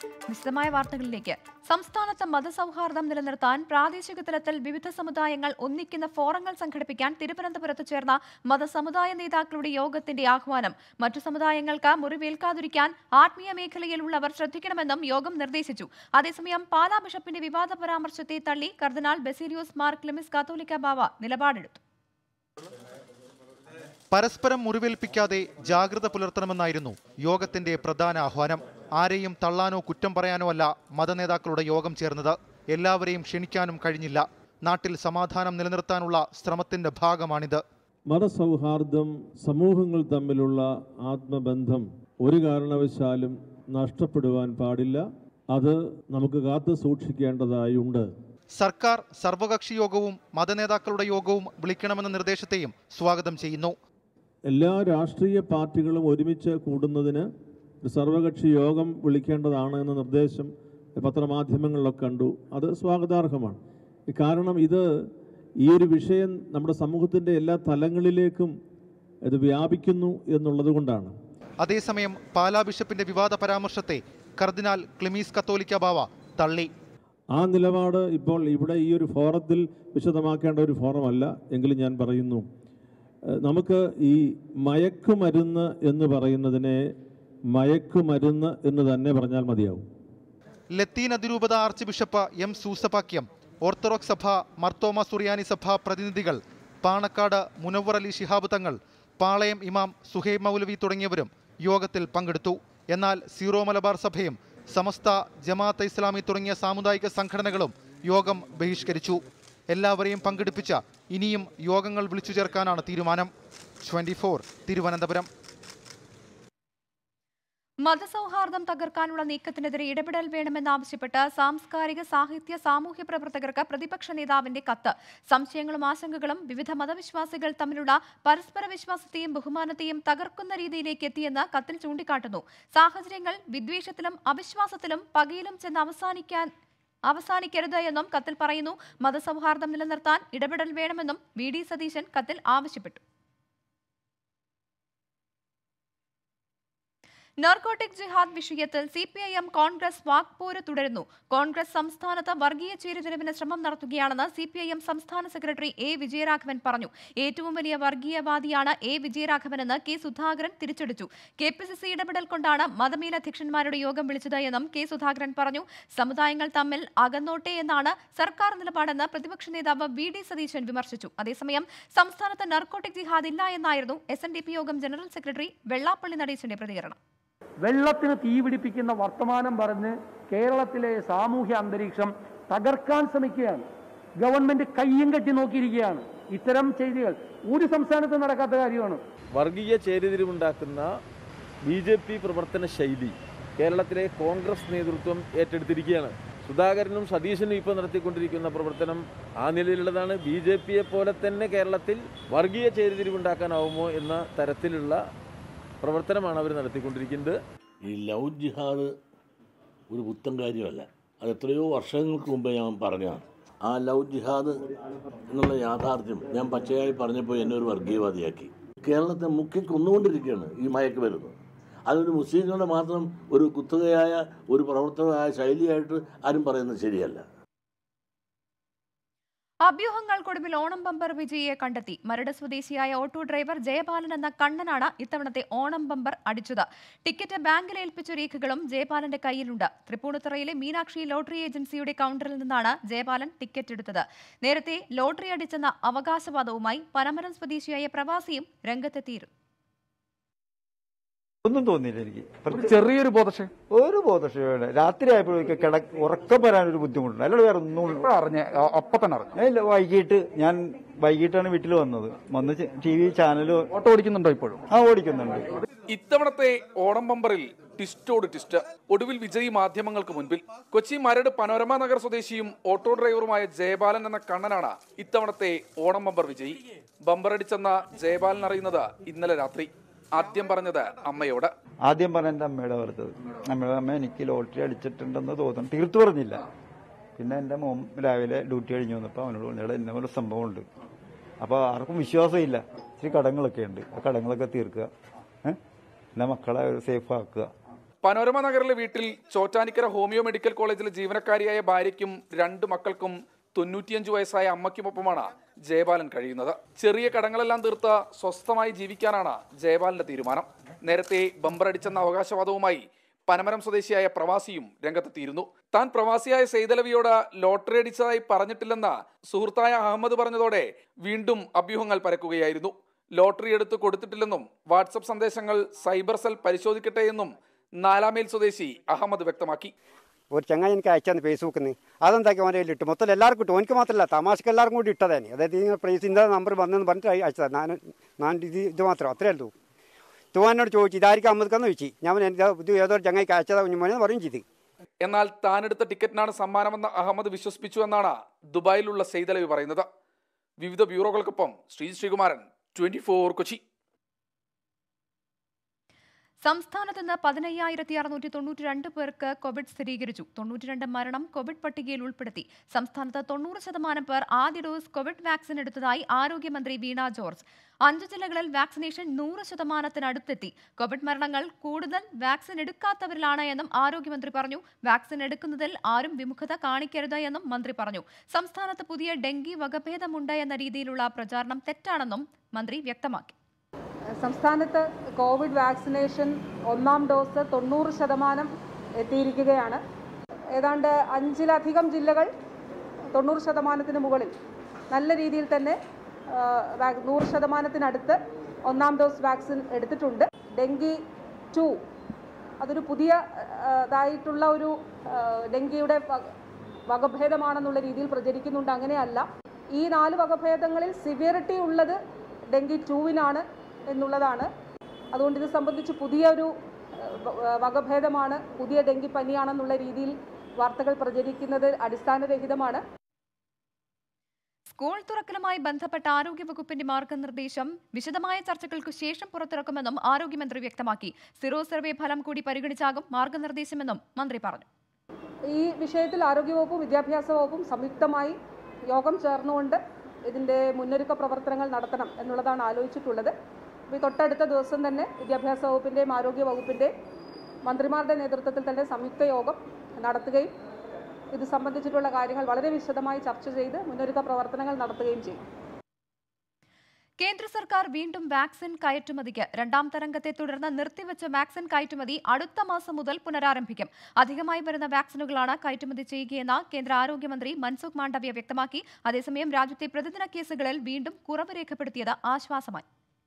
വിശദമായ വാർത്തകളിലേക്ക് സംസ്ഥാനത്ത് മതസൗഹാർദ്ദം നിലനിർത്താൻ പ്രാദേശിക തലത്തിൽ വിവിധ സമുദായങ്ങൾ ഒന്നിക്കുന്ന ഫോറങ്ങൾ സംഘടിപ്പിക്കാൻ തിരുവനന്തപുരത്ത് ചേർന്ന മതസമുദായ നേതാക്കളുടെ യോഗത്തിന്റെ ആഹ്വാനം മറ്റു സമുദായങ്ങൾക്ക് മുറിവേൽക്കാതിരിക്കാൻ ആത്മീയ മേഖലയിലുള്ളവർ ശ്രദ്ധിക്കണമെന്നും യോഗം നിർദ്ദേശിച്ചു അതേസമയം പാലാ ബിഷപ്പിന്റെ വിവാദ പരാമർശത്തെ തള്ളി കർദിനാൾ ബെസീലിയോസ് മാർ ക്ലിമിസ് കാത്തോലിക്ക ബാവ നിലപാടെടുത്തു പരസ്പരം മുറിവേൽപ്പിക്കാതെ ജാഗ്രത പുലർത്തണമെന്നായിരുന്നു യോഗത്തിന്റെ പ്രധാന ആഹ്വാനം ആരെയും തള്ളാനോ കുറ്റം പറയാനോ അല്ല മതനേതാക്കളുടെ യോഗം ചേർന്നത് എല്ലാവരെയും ക്ഷണിക്കാനും കഴിഞ്ഞില്ല നാട്ടിൽ സമാധാനം നിലനിർത്താനുള്ള ശ്രമത്തിന്റെ ഭാഗമാണിത് മതസൗഹാർദ്ദം സമൂഹങ്ങൾ തമ്മിലുള്ള ആത്മബന്ധം ഒരു കാരണവശാലും നഷ്ടപ്പെടുവാൻ പാടില്ല അത് നമുക്ക് കാത്തു സൂക്ഷിക്കേണ്ടതായുണ്ട് സർക്കാർ സർവകക്ഷി യോഗവും മതനേതാക്കളുടെ യോഗവും വിളിക്കണമെന്ന നിർദ്ദേശത്തെയും സ്വാഗതം ചെയ്യുന്നു എല്ലാ രാഷ്ട്രീയ പാർട്ടികളും ഒരുമിച്ച് കൂടുന്നതിന് ഒരു സർവകക്ഷി യോഗം വിളിക്കേണ്ടതാണ് എന്ന നിർദ്ദേശം പത്രമാധ്യമങ്ങളിലൊക്കെ കണ്ടു അത് സ്വാഗതാർഹമാണ് കാരണം ഇത് ഈ ഒരു വിഷയം നമ്മുടെ സമൂഹത്തിൻ്റെ എല്ലാ തലങ്ങളിലേക്കും ഇത് വ്യാപിക്കുന്നു എന്നുള്ളത് കൊണ്ടാണ് അതേസമയം പാലാ ബിഷപ്പിന്റെ വിവാദ പരാമർശത്തെ കർദിനാൾ ക്ലിമീസ് കത്തോലിക്ക ബാവ തള്ളി ആ നിലപാട് ഇപ്പോൾ ഇവിടെ ഈ ഒരു ഫോറത്തിൽ വിശദമാക്കേണ്ട ഒരു ഫോറമല്ല എങ്കിലും ഞാൻ പറയുന്നു ഏഹ് നമുക്ക് ഈ മയക്കുമരുന്ന് എന്ന് പറയുന്നതിനെ മയക്കുമരുന്ന് എന്ന് തന്നെ പറഞ്ഞാൽ മതിയാവും ലത്തീൻ അതിരൂപത archbishop M Soosapakyam Orthodox സഭ മർത്തോമ സുറിയാനി സഭ പ്രതിനിധികൾ പാണക്കാട് മുനവർ അലി ശിഹാബ് തങ്ങൾ പാളയം ഇമാം സുഹൈബ് മൗലവി തുടങ്ങിയവരും യോഗത്തിൽ പങ്കെടുത്തു എന്നാൽ സീറോ മലബാർ സഭയും സമസ്ത ജമാഅത്ത് ഇസ്ലാമി തുടങ്ങിയ സാമുദായിക സംഘടനകളും യോഗം ബഹിഷ്കരിച്ചു എല്ലാവരെയും പങ്കെടുപ്പിച്ച ഇനിയും യോഗങ്ങൾ വിളിച്ചു ചേർക്കാനാണ് തീരുമാനം ട്വന്റി തിരുവനന്തപുരം മതസൗഹാർദ്ദം തകർക്കാനുള്ള നീക്കത്തിനെതിരെ ഇടപെടൽ വേണമെന്നാവശ്യപ്പെട്ട് സാംസ്കാരിക സാഹിത്യ സാമൂഹ്യ പ്രവർത്തകർക്ക് പ്രതിപക്ഷ നേതാവിന്റെ കത്ത് സംശയങ്ങളും ആശങ്കകളും വിവിധ മതവിശ്വാസികൾ തമ്മിലുള്ള പരസ്പര വിശ്വാസത്തെയും ബഹുമാനത്തെയും തകർക്കുന്ന രീതിയിലേക്ക് എത്തിയെന്ന് കത്തിൽ ചൂണ്ടിക്കാട്ടുന്നു സാഹചര്യങ്ങൾ വിദ്വേഷത്തിലും അവിശ്വാസത്തിലും പകയിലും ചെന്ന് അവസാനിക്കാൻ അവസാനിക്കരുത് എന്നും കത്തിൽ പറയുന്നു മതസൗഹാർദ്ദം നിലനിർത്താൻ ഇടപെടൽ വേണമെന്നും വി ഡി സതീശൻ കത്തിൽ ആവശ്യപ്പെട്ടു നർക്കോട്ടിക് ജിഹാദ് വിഷയത്തിൽ C P I M Congress വാക്പോര് തുടരുന്നു കോൺഗ്രസ് സംസ്ഥാനത്ത് വർഗീയ ചേരിതിരിവിന് ശ്രമം നടത്തുകയാണെന്ന് സി പി ഐ എം സംസ്ഥാന സെക്രട്ടറി എ വിജയരാഘവൻ പറഞ്ഞു ഏറ്റവും വലിയ വർഗീയവാദിയാണ് എ വിജയരാഘവനെന്ന് കെ സുധാകരൻ തിരിച്ചടിച്ചു കെ പി സി സി ഇടപെടൽ കൊണ്ടാണ് മതമേലധ്യക്ഷന്മാരുടെ യോഗം വിളിച്ചത് എന്നും കെ സുധാകരൻ പറഞ്ഞു സമുദായങ്ങൾ തമ്മിൽ അകന്നോട്ടെ എന്നാണ് സർക്കാർ നിലപാടെന്ന് പ്രതിപക്ഷ നേതാവ് വി ഡി സതീശൻ വിമർശിച്ചു അതേസമയം സംസ്ഥാനത്ത് നർക്കോട്ടിക് ജിഹാദ് ഇല്ല എന്നായിരുന്നു എസ് എൻ ഡി പി യോഗം ജനറൽ സെക്രട്ടറി വെള്ളാപ്പള്ളി നടേശന്റെ പ്രതികരണം വെള്ളത്തിന് തീപിടിപ്പിക്കുന്ന വർത്തമാനം പറഞ്ഞ് കേരളത്തിലെ സാമൂഹ്യ അന്തരീക്ഷം തകർക്കാൻ ശ്രമിക്കുകയാണ് ഗവൺമെന്റ് കയ്യും കെട്ടി നോക്കിയിരിക്കുകയാണ് ഇത്തരം ചെയ്തികൾ ഒരു സംസ്ഥാനത്ത് നടക്കാത്ത കാര്യമാണ് വർഗീയ ചേരിതിരിവുണ്ടാക്കുന്ന ബി ജെ പി പ്രവർത്തന ശൈലി കേരളത്തിലെ കോൺഗ്രസ് നേതൃത്വം ഏറ്റെടുത്തിരിക്കുകയാണ് സുധാകരനും സതീശനും ഇപ്പോൾ നടത്തിക്കൊണ്ടിരിക്കുന്ന പ്രവർത്തനം ആ നിലയിലുള്ളതാണ് ബി ജെ പിയെ പോലെ തന്നെ കേരളത്തിൽ വർഗീയ ചേരിതിരിവുണ്ടാക്കാനാവുമോ എന്ന തരത്തിലുള്ള പ്രവർത്തനമാണ് അവർ നടത്തിക്കൊണ്ടിരിക്കുന്നത് ഈ ലവ് ജിഹാദ് ഒരു പുത്തൻ കാര്യമല്ല അത് എത്രയോ വർഷങ്ങൾക്ക് മുമ്പ് ഞാൻ പറഞ്ഞതാണ് ആ ലവ് ജിഹാദ് എന്നുള്ള യാഥാർത്ഥ്യം ഞാൻ പച്ചയായി പറഞ്ഞപ്പോൾ എന്നെ ഒരു വർഗീയവാദിയാക്കി കേരളത്തെ മുക്കി കൊന്നുകൊണ്ടിരിക്കുകയാണ് ഈ മയക്ക് വരുന്നത് അതൊരു മുസ്ലിങ്ങളുടെ മാത്രം ഒരു കുത്തകയായ ഒരു പ്രവർത്തകമായ ശൈലിയായിട്ട് ആരും പറയുന്നത് ശരിയല്ല അഭ്യൂഹങ്ങൾക്കൊടുവിൽ ഓണം ബമ്പർ വിജയിയെ കണ്ടെത്തി മരട് സ്വദേശിയായ ഓട്ടോ ഡ്രൈവർ ജയപാലൻ എന്ന കണ്ണനാണ് ഇത്തവണത്തെ ഓണം ബമ്പർ അടിച്ചത് ടിക്കറ്റ് ബാങ്കിൽ ഏൽപ്പിച്ച രേഖകളും ജയപാലന്റെ കയ്യിലുണ്ട് തൃപ്പൂണിത്തുറയിലെ മീനാക്ഷി ലോട്ടറി ഏജൻസിയുടെ കൗണ്ടറിൽ നിന്നാണ് ജയപാലൻ ടിക്കറ്റ് എടുത്തത് നേരത്തെ ലോട്ടറി അടിച്ചെന്ന അവകാശവാദവുമായി പനമരം സ്വദേശിയായ പ്രവാസിയും രംഗത്തെത്തിയിരുന്നു ഒന്നും തോന്നിയില്ല എനിക്ക് ഒരു ചെറിയൊരു ബോധക്ഷേ ഒരു ബോധക്ഷേമമില്ല രാത്രി ആയപ്പോഴേക്ക് കിട ഉറക്കം വരാൻ ഒരു ബുദ്ധിമുട്ടുണ്ട് അല്ലാതെ വേറെ ഒന്നും അറിഞ്ഞ അപ്പൊ തന്നെ അറിഞ്ഞു ഇല്ല വൈകിട്ട് ഞാൻ വൈകിട്ടാണ് വീട്ടിൽ വന്നത് വന്ന് ടി വി ചാനൽ ഓട്ടോ ഓടിക്കുന്നുണ്ടോ ഇപ്പോഴും ആ ഓടിക്കുന്നുണ്ട് ഇത്തവണത്തെ ഓണം ബമ്പറിൽ ട്വിസ്റ്റോട് ട്വിസ്റ്റ് ഒടുവിൽ വിജയി മാധ്യമങ്ങൾക്ക് മുൻപിൽ കൊച്ചി മരട് പനോരമ നഗർ സ്വദേശിയും ഓട്ടോ ഡ്രൈവറുമായ ജയബാലൻ എന്ന കണ്ണനാണ് ഇത്തവണത്തെ ഓണം ബമ്പർ വിജയി ബമ്പർ അടിച്ചെന്ന ജയബാലൻ അറിയുന്നത് ഇന്നലെ രാത്രി ആദ്യം പറഞ്ഞത് അമ്മയോട് ആദ്യം പറഞ്ഞ എൻ്റെ അമ്മയുടെ ഓർത്തത് അമ്മയുടെ അമ്മ എനിക്ക് ലോട്ടറി അടിച്ചിട്ടുണ്ടെന്ന് തോന്നുന്നു തീർത്തു പറഞ്ഞില്ല പിന്നെ എൻ്റെ മോൻ രാവിലെ ഡ്യൂട്ടി കഴിഞ്ഞ് വന്നപ്പോൾ അവനോട് പറഞ്ഞാൽ എന്നെ പോലെ സംഭവമുണ്ട് അപ്പോൾ ആർക്കും വിശ്വാസമില്ല ഇച്ചിരി കടങ്ങളൊക്കെ ഉണ്ട് ആ കടങ്ങളൊക്കെ തീർക്കുക ഏഹ് എൻ്റെ മക്കളെ സേഫ് ആക്കുക പനോരമ നഗറിലെ വീട്ടിൽ ചോറ്റാനിക്കര ഹോമിയോ മെഡിക്കൽ കോളേജിലെ ജീവനക്കാരിയായ ഭാര്യയ്ക്കും രണ്ട് മക്കൾക്കും തൊണ്ണൂറ്റിയഞ്ച് വയസ്സായ അമ്മയ്ക്കുമൊപ്പമാണ് ജയപാലൻ കഴിയുന്നത് ചെറിയ കടങ്ങളെല്ലാം തീർത്ത് സ്വസ്ഥമായി ജീവിക്കാനാണ് ജയപാലന്റെ തീരുമാനം നേരത്തെ ബമ്പറടിച്ചെന്ന അവകാശവാദവുമായി പനമരം സ്വദേശിയായ പ്രവാസിയും രംഗത്തെത്തിയിരുന്നു താൻ പ്രവാസിയായ സെയ്തലവിയോട് ലോട്ടറി അടിച്ചതായി പറഞ്ഞിട്ടില്ലെന്ന് സുഹൃത്തായ അഹമ്മദ് പറഞ്ഞതോടെ വീണ്ടും അഭ്യൂഹങ്ങൾ പരക്കുകയായിരുന്നു ലോട്ടറി എടുത്ത് കൊടുത്തിട്ടില്ലെന്നും വാട്സപ്പ് സന്ദേശങ്ങൾ സൈബർ സെൽ പരിശോധിക്കട്ടെ എന്നും നാലാമേൽ സ്വദേശി അഹമ്മദ് വ്യക്തമാക്കി ഒരു ചങ്ങായി എനിക്ക് അയച്ചാന്ന് ഫേസ്ബുക്കിൽ നിന്ന് അതെന്താക്കി അവൻ്റെ കയ്യിൽ ഇട്ടു മൊത്തം എല്ലാവർക്കും ഇട്ടു എനിക്ക് മാത്രമല്ല തമാശക്ക് എല്ലാവർക്കും കൂടി ഇട്ടതേനെ അതായത് ഈ പ്രൈസ് ഇന്ന നമ്പർ വന്നെന്ന് പറഞ്ഞിട്ട് അയച്ചതാണ് ഞാൻ ഞാൻ ഇത് ഇത് മാത്രം അത്രയേ ഉള്ളൂ തുവാനോട് ചോദിച്ചു ഇതായിരിക്കും അമ്മദ്ക്കെന്ന് ചോദിച്ചു ഞാൻ പറഞ്ഞു, "ഇത് ഇത് ഏതോ ഒരു ചങ്ങായിക്ക് അയച്ചതാ കുഞ്ഞുമോനെ എന്ന് പറയും ചെയ്ത് എന്നാൽ താനെടുത്ത ടിക്കറ്റിനാണ് സമ്മാനമെന്ന് അഹമ്മദ് വിശ്വസിപ്പിച്ചു എന്നാണ് ദുബായിലുള്ള സെയ്തലവി പറയുന്നത് വിവിധ ബ്യൂറോകൾക്കൊപ്പം ശ്രീ ശ്രീകുമാരൻ ട്വന്റി കൊച്ചി സംസ്ഥാനത്ത് ഇന്ന് പതിനയ്യായിരത്തി അറുന്നൂറ്റി തൊണ്ണൂറ്റി രണ്ട് പേർക്ക് കോവിഡ് സ്ഥിരീകരിച്ചു തൊണ്ണൂറ്റിരണ്ട് മരണം കോവിഡ് പട്ടികയിൽ ഉൾപ്പെടുത്തി സംസ്ഥാനത്ത് തൊണ്ണൂറ് ശതമാനം പേർ ആദ്യ ഡോസ് കോവിഡ് വാക്സിൻ എടുത്തതായി ആരോഗ്യമന്ത്രി വീണ ജോർജ് അഞ്ച് ജില്ലകളിൽ വാക്സിനേഷൻ നൂറ് ശതമാനത്തിനടുത്തെത്തി കോവിഡ് മരണങ്ങൾ കൂടുതൽ വാക്സിൻ എടുക്കാത്തവരിലാണ് എന്നും ആരോഗ്യമന്ത്രി പറഞ്ഞു വാക്സിൻ എടുക്കുന്നതിൽ ആരും വിമുഖത കാണിക്കരുത് എന്നും മന്ത്രി പറഞ്ഞു സംസ്ഥാനത്ത് പുതിയ ഡെങ്കി വകഭേദമുണ്ട് എന്ന രീതിയിലുള്ള പ്രചാരണം തെറ്റാണെന്നും മന്ത്രി വ്യക്തമാക്കി സംസ്ഥാനത്ത് കോവിഡ് വാക്സിനേഷൻ ഒന്നാം ഡോസ് തൊണ്ണൂറ് ശതമാനം എത്തിയിരിക്കുകയാണ് ഏതാണ്ട് അഞ്ചിലധികം ജില്ലകൾ തൊണ്ണൂറ് ശതമാനത്തിന് മുകളിൽ നല്ല രീതിയിൽ തന്നെ ആ, വാ- നൂറ് ശതമാനത്തിനടുത്ത് ഒന്നാം ഡോസ് വാക്സിൻ എടുത്തിട്ടുണ്ട് ഡെങ്കി ടു അതൊരു പുതിയ ആ, ഇതായിട്ടുള്ള ഒരു ആ, ഡെങ്കിയുടെ വ- വകഭേദമാണെന്നുള്ള രീതിയിൽ പ്രചരിക്കുന്നുണ്ട് അങ്ങനെയല്ല ഈ നാല് വകഭേദങ്ങളിൽ സിവിയറിറ്റി ഉള്ളത് ഡെങ്കി ടൂവിനാണ് എന്നുള്ളതാണ് അതുകൊണ്ട് ഇത് സംബന്ധിച്ച് പുതിയൊരു ഏഹ്, വ- വകഭേദമാണ് പുതിയ ഡെങ്കി പനിയാണെന്നുള്ള രീതിയിൽ വാർത്തകൾ പ്രചരിക്കുന്നത് അടിസ്ഥാനരഹിതമാണ് സ്കൂൾ തുറക്കലുമായി ബന്ധപ്പെട്ട ആരോഗ്യവകുപ്പിന്റെ മാർഗനിർദ്ദേശം വിശദമായ ചർച്ചകൾക്ക് ശേഷം പുറത്തിറക്കുമെന്നും ആരോഗ്യമന്ത്രി വ്യക്തമാക്കി സിറോ സർവേ ഫലം കൂടി പരിഗണിച്ചാകും മാർഗനിർദ്ദേശമെന്നും മന്ത്രി പറഞ്ഞു ഈ വിഷയത്തിൽ ആരോഗ്യവകുപ്പും വിദ്യാഭ്യാസ വകുപ്പും സംയുക്തമായി യോഗം ചേർന്നുകൊണ്ട് ഇതിൻ്റെ മുന്നൊരുക്ക പ്രവർത്തനങ്ങൾ നടത്തണം എന്നുള്ളതാണ് ആലോചിച്ചിട്ടുള്ളത് അപ്പോൾ ഈ തൊട്ടടുത്ത ദിവസം തന്നെ വിദ്യാഭ്യാസ വകുപ്പിൻ്റെയും ആരോഗ്യ വകുപ്പിൻ്റെയും മന്ത്രിമാരുടെ നേതൃത്വത്തിൽ തന്നെ സംയുക്ത യോഗം നടത്തുകയും ഇത് സംബന്ധിച്ചിട്ടുള്ള കാര്യങ്ങൾ വളരെ വിശദമായി ചർച്ച ചെയ്ത് മുന്നൊരുക്ക പ്രവർത്തനങ്ങൾ നടത്തുകയും ചെയ്യും കേന്ദ്ര സർക്കാർ വീണ്ടും വാക്സിൻ കയറ്റുമതിക്ക് രണ്ടാം തരംഗത്തെ തുടർന്ന് നിർത്തിവെച്ച വാക്സിൻ കയറ്റുമതി അടുത്ത മാസം മുതൽ പുനരാരംഭിക്കും അധികമായി വരുന്ന വാക്സിനുകളാണ് കയറ്റുമതി ചെയ്യുകയെന്ന് കേന്ദ്ര ആരോഗ്യമന്ത്രി മൻസുഖ് മാണ്ഡവ്യ വ്യക്തമാക്കി അതേസമയം രാജ്യത്തെ പ്രതിദിന കേസുകളിൽ വീണ്ടും കുറവ് രേഖപ്പെടുത്തിയത് ആശ്വാസമായി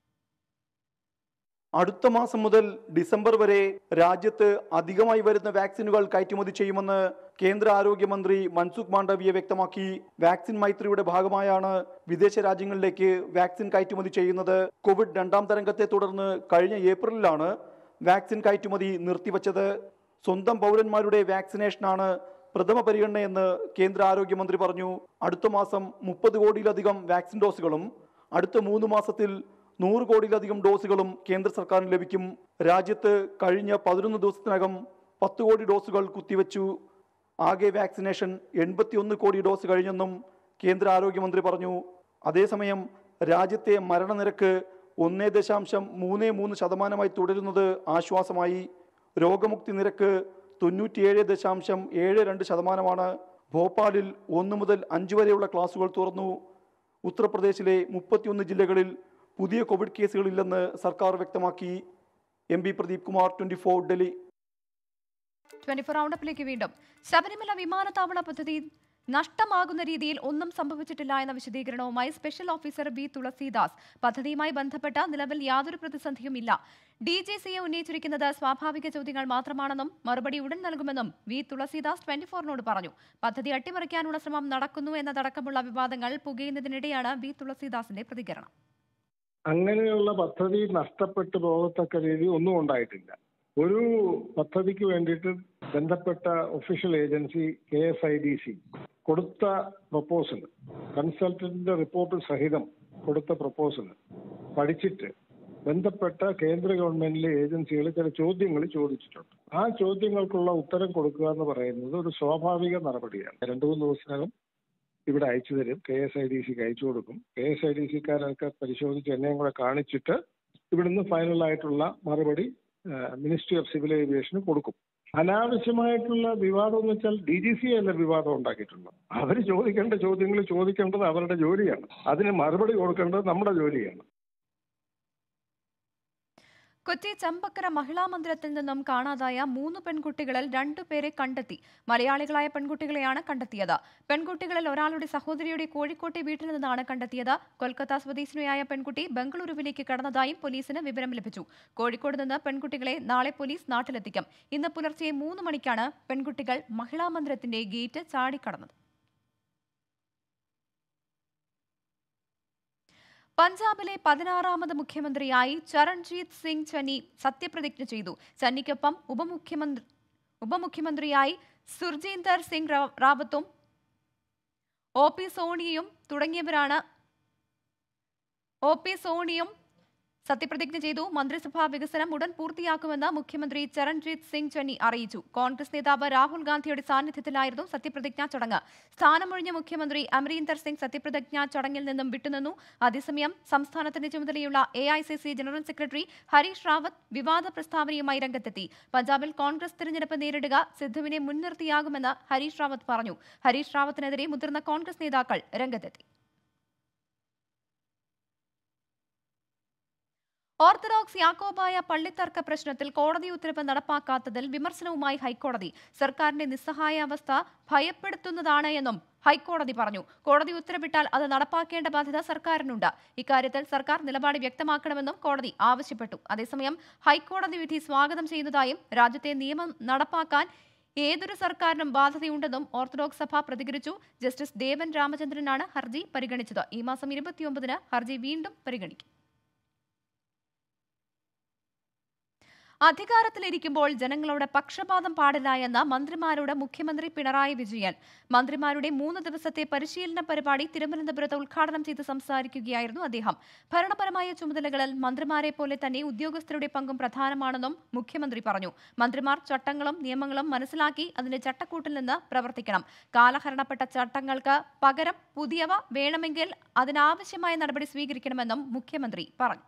അടുത്ത മാസം മുതൽ ഡിസംബർ വരെ രാജ്യത്ത് അധികമായി വരുന്ന വാക്സിനുകൾ കയറ്റുമതി ചെയ്യുമെന്ന് കേന്ദ്ര ആരോഗ്യമന്ത്രി മൻസുഖ് മാണ്ഡവ്യ വ്യക്തമാക്കി വാക്സിൻ മൈത്രിയുടെ ഭാഗമായാണ് വിദേശ രാജ്യങ്ങളിലേക്ക് വാക്സിൻ കയറ്റുമതി ചെയ്യുന്നത് കോവിഡ് രണ്ടാം തരംഗത്തെ തുടർന്ന് കഴിഞ്ഞ ഏപ്രിലിലാണ് വാക്സിൻ കയറ്റുമതി നിർത്തിവച്ചത് സ്വന്തം പൗരന്മാരുടെ വാക്സിനേഷനാണ് പ്രഥമ പരിഗണനയെന്ന് കേന്ദ്ര ആരോഗ്യമന്ത്രി പറഞ്ഞു അടുത്ത മാസം മുപ്പത് കോടിയിലധികം വാക്സിൻ ഡോസുകളും അടുത്ത മൂന്ന് മാസത്തിൽ നൂറ് കോടിയിലധികം ഡോസുകളും കേന്ദ്ര സർക്കാരിന് ലഭിക്കും രാജ്യത്ത് കഴിഞ്ഞ പതിനൊന്ന് ദിവസത്തിനകം പത്ത് കോടി ഡോസുകൾ കുത്തിവെച്ചു ആകെ വാക്സിനേഷൻ എൺപത്തിയൊന്ന് കോടി ഡോസ് കഴിഞ്ഞെന്നും കേന്ദ്ര ആരോഗ്യമന്ത്രി പറഞ്ഞു അതേസമയം രാജ്യത്തെ മരണനിരക്ക് ഒന്നേ ദശാംശം മൂന്ന് മൂന്ന് ശതമാനമായി തുടരുന്നത് ആശ്വാസമായി രോഗമുക്തി നിരക്ക് തൊണ്ണൂറ്റിയേഴ് ദശാംശം ഏഴ് രണ്ട് ശതമാനമാണ് ഭോപ്പാലിൽ ഒന്ന് മുതൽ അഞ്ച് വരെയുള്ള ക്ലാസുകൾ തുറന്നു ഉത്തർപ്രദേശിലെ മുപ്പത്തിയൊന്ന് ജില്ലകളിൽ പുതിയ കോവിഡ് കേസുകളില്ലെന്ന് സർക്കാർ വ്യക്തമാക്കി M P Pradeep Kumar twenty four Delhi twenty four റൗണ്ടപ്പിലേക്ക് വീണ്ടും ശബരിമല വിമാനത്താവള പദ്ധതി നഷ്ടമാകുന്ന രീതിയിൽ ഒന്നും സംഭവിച്ചിട്ടില്ല എന്ന വിശദീകരണവുമായി സ്പെഷ്യൽ ഓഫീസർ ബി തുളസീദാസ് പദ്ധതിയുമായി ബന്ധപ്പെട്ട നിലവിൽ യാതൊരു പ്രതിസന്ധിയും ഇല്ല ഡി ജെ സിയെ ഉന്നയിച്ചിരിക്കുന്നത് സ്വാഭാവിക ചോദ്യങ്ങൾ മാത്രമാണെന്നും മറുപടി ഉടൻ നൽകുമെന്നും വി തുളസീദാസ് ട്വന്റി ഫോറിനോട് പറഞ്ഞു പദ്ധതി അട്ടിമറിക്കാനുള്ള ശ്രമം നടക്കുന്നു എന്നതടക്കമുള്ള വിവാദങ്ങൾ പുകയുന്നതിനിടെയാണ് വി തുളസീദാസിന്റെ പ്രതികരണം അങ്ങനെയുള്ള പദ്ധതി നഷ്ടപ്പെട്ടു പോകത്തക്ക രീതി ഒന്നും ഉണ്ടായിട്ടില്ല ഒരു പദ്ധതിക്ക് വേണ്ടിയിട്ട് ബന്ധപ്പെട്ട official agency K S I D C കൊടുത്ത പ്രപ്പോസൽ കൺസൾട്ടന്റിന്റെ റിപ്പോർട്ട് സഹിതം കൊടുത്ത പ്രപ്പോസൽ പഠിച്ചിട്ട് ബന്ധപ്പെട്ട കേന്ദ്ര ഗവൺമെന്റിലെ ഏജൻസികൾ ചില ചോദ്യങ്ങൾ ചോദിച്ചിട്ടുണ്ട് ആ ചോദ്യങ്ങൾക്കുള്ള ഉത്തരം കൊടുക്കുക എന്ന് പറയുന്നത് ഒരു സ്വാഭാവിക നടപടിയാണ് രണ്ടു മൂന്ന് ദിവസത്തിനകം ഇവിടെ അയച്ചു തരും കെ എസ് ഐ ഡി സിക്ക് അയച്ചു കൊടുക്കും കെ എസ് ഐ ഡി സിക്കാരൊക്കെ പരിശോധിച്ച് എന്നെയും കൂടെ കാണിച്ചിട്ട് ഇവിടുന്ന് ഫൈനൽ ആയിട്ടുള്ള മറുപടി മിനിസ്ട്രി ഓഫ് സിവിൽ ഏവിയേഷന് കൊടുക്കും അനാവശ്യമായിട്ടുള്ള വിവാദം എന്ന് വെച്ചാൽ ഡി ജി സി അല്ല വിവാദം ഉണ്ടാക്കിയിട്ടുള്ളത് അവർ ചോദിക്കേണ്ട ചോദ്യങ്ങൾ ചോദിക്കേണ്ടത് അവരുടെ ജോലിയാണ് അതിന് മറുപടി കൊടുക്കേണ്ടത് നമ്മുടെ ജോലിയാണ് കൊച്ചി ചമ്പക്കര മഹിളാ മന്ദിരത്തിൽ നിന്നും കാണാതായ മൂന്ന് പെൺകുട്ടികളിൽ രണ്ടുപേരെ കണ്ടെത്തി മലയാളികളായ പെൺകുട്ടികളെയാണ് കണ്ടെത്തിയത് പെൺകുട്ടികളിൽ ഒരാളുടെ സഹോദരിയുടെ കോഴിക്കോട്ടെ വീട്ടിൽ നിന്നാണ് കണ്ടെത്തിയത് കൊൽക്കത്ത സ്വദേശിനിയായ പെൺകുട്ടി ബംഗളൂരുവിലേക്ക് കടന്നതായും പോലീസിന് വിവരം ലഭിച്ചു കോഴിക്കോട് നിന്ന് പെൺകുട്ടികളെ നാളെ പോലീസ് നാട്ടിലെത്തിക്കും ഇന്ന് പുലർച്ചെ മൂന്ന് മണിക്കാണ് പെൺകുട്ടികൾ മഹിളാ മന്ദിരത്തിന്റെ ഗേറ്റ് ചാടിക്കടന്നത് പഞ്ചാബിലെ പതിനാറാമത് മുഖ്യമന്ത്രിയായി ചരൺജീത് സിംഗ് ചന്നി സത്യപ്രതിജ്ഞ ചെയ്തു ചന്നിക്കൊപ്പം ഉപമുഖ്യമന്ത്രി ഉപമുഖ്യമന്ത്രിയായി സുർജീന്ദർ സിംഗ് റാ- റാവത്തും ഒ പി സോണിയും തുടങ്ങിയവരാണ് ഒ പി സോണിയും സത്യപ്രതിജ്ഞ ചെയ്തു മന്ത്രിസഭാ വികസനം ഉടൻ പൂർത്തിയാക്കുമെന്ന് മുഖ്യമന്ത്രി ചരൺജീത് സിംഗ് ചന്നി അറിയിച്ചു കോൺഗ്രസ് നേതാവ് രാഹുൽ ഗാന്ധിയുടെ സാന്നിധ്യത്തിലായിരുന്നു സത്യപ്രതിജ്ഞാ ചടങ്ങ് സ്ഥാനമൊഴിഞ്ഞ മുഖ്യമന്ത്രി അമരീന്ദർ സിംഗ് സത്യപ്രതിജ്ഞാ ചടങ്ങിൽ നിന്നും വിട്ടുനിന്നു അതേസമയം സംസ്ഥാനത്തിന്റെ ചുമതലയുള്ള A general secretary Harish Rawat വിവാദ പ്രസ്താവനയുമായി രംഗത്തെത്തി പഞ്ചാബിൽ കോൺഗ്രസ് തിരഞ്ഞെടുപ്പ് നേരിടുക സിദ്ധുവിനെ മുൻനിർത്തിയാകുമെന്ന് ഹരീഷ് റാവത്ത് പറഞ്ഞു ഹരീഷ് റാവത്തിനെതിരെ മുതിർന്ന കോൺഗ്രസ് നേതാക്കൾ രംഗത്തെത്തി ഓർത്തഡോക്സ് യാക്കോബായ പള്ളിത്തർക്ക പ്രശ്നത്തിൽ കോടതി ഉത്തരവ് നടപ്പാക്കാത്തതിൽ വിമർശനവുമായി ഹൈക്കോടതി സർക്കാരിന്റെ നിസ്സഹായാവസ്ഥ ഭയപ്പെടുത്തുന്നതാണ് എന്നും ഹൈക്കോടതി പറഞ്ഞു കോടതി ഉത്തരവിട്ടാൽ അത് നടപ്പാക്കേണ്ട ബാധ്യത സർക്കാരിനുണ്ട് ഇക്കാര്യത്തിൽ സർക്കാർ നിലപാട് വ്യക്തമാക്കണമെന്നും കോടതി ആവശ്യപ്പെട്ടു അതേസമയം ഹൈക്കോടതി വിധി സ്വാഗതം ചെയ്യുന്നതായും രാജ്യത്തെ നിയമം നടപ്പാക്കാൻ ഏതൊരു സർക്കാരിനും ബാധ്യതയുണ്ടെന്നും ഓർത്തഡോക്സ് സഭ പ്രതികരിച്ചു ജസ്റ്റിസ് ദേവൻ രാമചന്ദ്രനാണ് ഹർജി പരിഗണിച്ചത് ഈ മാസം ഇരുപത്തിയൊമ്പതിന് ഹർജി വീണ്ടും പരിഗണിക്കും അധികാരത്തിലിരിക്കുമ്പോൾ ജനങ്ങളോട് പക്ഷപാതം പാടില്ല എന്ന മന്ത്രിമാരോട് മുഖ്യമന്ത്രി പിണറായി വിജയൻ മന്ത്രിമാരുടെ മൂന്ന് ദിവസത്തെ പരിശീലന പരിപാടി തിരുവനന്തപുരത്ത് ഉദ്ഘാടനം ചെയ്ത് സംസാരിക്കുകയായിരുന്നു അദ്ദേഹം ഭരണപരമായ ചുമതലകളിൽ മന്ത്രിമാരെ പോലെ തന്നെ ഉദ്യോഗസ്ഥരുടെ പങ്കും പ്രധാനമാണെന്നും മുഖ്യമന്ത്രി പറഞ്ഞു മന്ത്രിമാർ ചട്ടങ്ങളും നിയമങ്ങളും മനസ്സിലാക്കി അതിന്റെ ചട്ടക്കൂട്ടിൽ നിന്ന് പ്രവർത്തിക്കണം കാലഹരണപ്പെട്ട ചട്ടങ്ങൾക്ക് പകരം പുതിയവ വേണമെങ്കിൽ അതിനാവശ്യമായ നടപടി സ്വീകരിക്കണമെന്നും മുഖ്യമന്ത്രി പറഞ്ഞു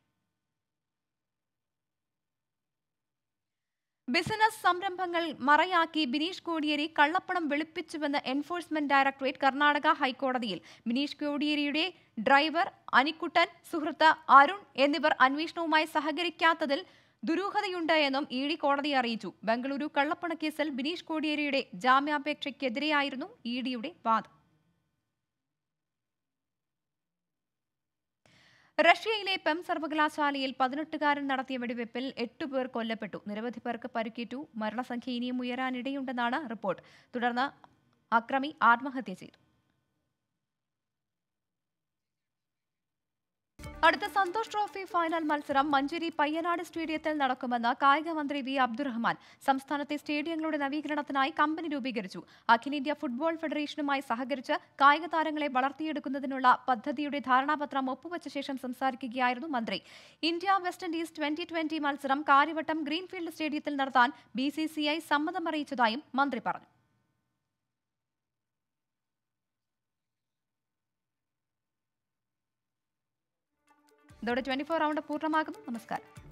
ബിസിനസ് സംരംഭങ്ങൾ മറയാക്കി ബിനീഷ് കോടിയേരി കള്ളപ്പണം വെളുപ്പിച്ചുവെന്ന് എൻഫോഴ്സ്മെന്റ് ഡയറക്ടറേറ്റ് കർണാടക ഹൈക്കോടതിയിൽ ബിനീഷ് കോടിയേരിയുടെ ഡ്രൈവർ അനിക്കുട്ടൻ സുഹൃത്ത് അരുൺ എന്നിവർ അന്വേഷണവുമായി സഹകരിക്കാത്തതിൽ ദുരൂഹതയുണ്ട് എന്നും ഇ ഡി കോടതിയെ അറിയിച്ചു ബംഗളൂരു കള്ളപ്പണക്കേസിൽ ബിനീഷ് കോടിയേരിയുടെ ജാമ്യാപേക്ഷയ്ക്കെതിരെയായിരുന്നു ഇ ഡിയുടെ വാദം റഷ്യയിലെ പെം സർവകലാശാലയിൽ പതിനെട്ടുകാരൻ നടത്തിയ വെടിവെപ്പിൽ എട്ട് പേർ കൊല്ലപ്പെട്ടു നിരവധി പേർക്ക് പരിക്കേറ്റു മരണസംഖ്യ ഇനിയും ഉയരാനിടയുണ്ടെന്നാണ് റിപ്പോർട്ട് തുടർന്ന് അക്രമി ആത്മഹത്യ ചെയ്തു അടുത്ത സന്തോഷ് ട്രോഫി ഫൈനൽ മത്സരം മഞ്ചേരി പയ്യനാട് സ്റ്റേഡിയത്തിൽ നടക്കുമെന്ന് കായിക മന്ത്രി വി അബ്ദുറഹ്മാൻ സംസ്ഥാനത്തെ സ്റ്റേഡിയങ്ങളുടെ നവീകരണത്തിനായി കമ്പനി രൂപീകരിച്ചു അഖിലേന്ത്യാ ഫുട്ബോൾ ഫെഡറേഷനുമായി സഹകരിച്ച് കായിക താരങ്ങളെ വളർത്തിയെടുക്കുന്നതിനുള്ള പദ്ധതിയുടെ ധാരണാപത്രം ഒപ്പുവച്ച ശേഷം സംസാരിക്കുകയായിരുന്നു മന്ത്രി India West Indies twenty twenty മത്സരം കാര്യവട്ടം ഗ്രീൻഫീൽഡ് സ്റ്റേഡിയത്തിൽ നടത്താൻ ബി സി സി ഐ സമ്മതമറിയിച്ചതായും മന്ത്രി പറഞ്ഞു ഇതോടെ ട്വന്റി ഫോർ റൗണ്ട് പൂർണ്ണമാകുന്നു നമസ്കാരം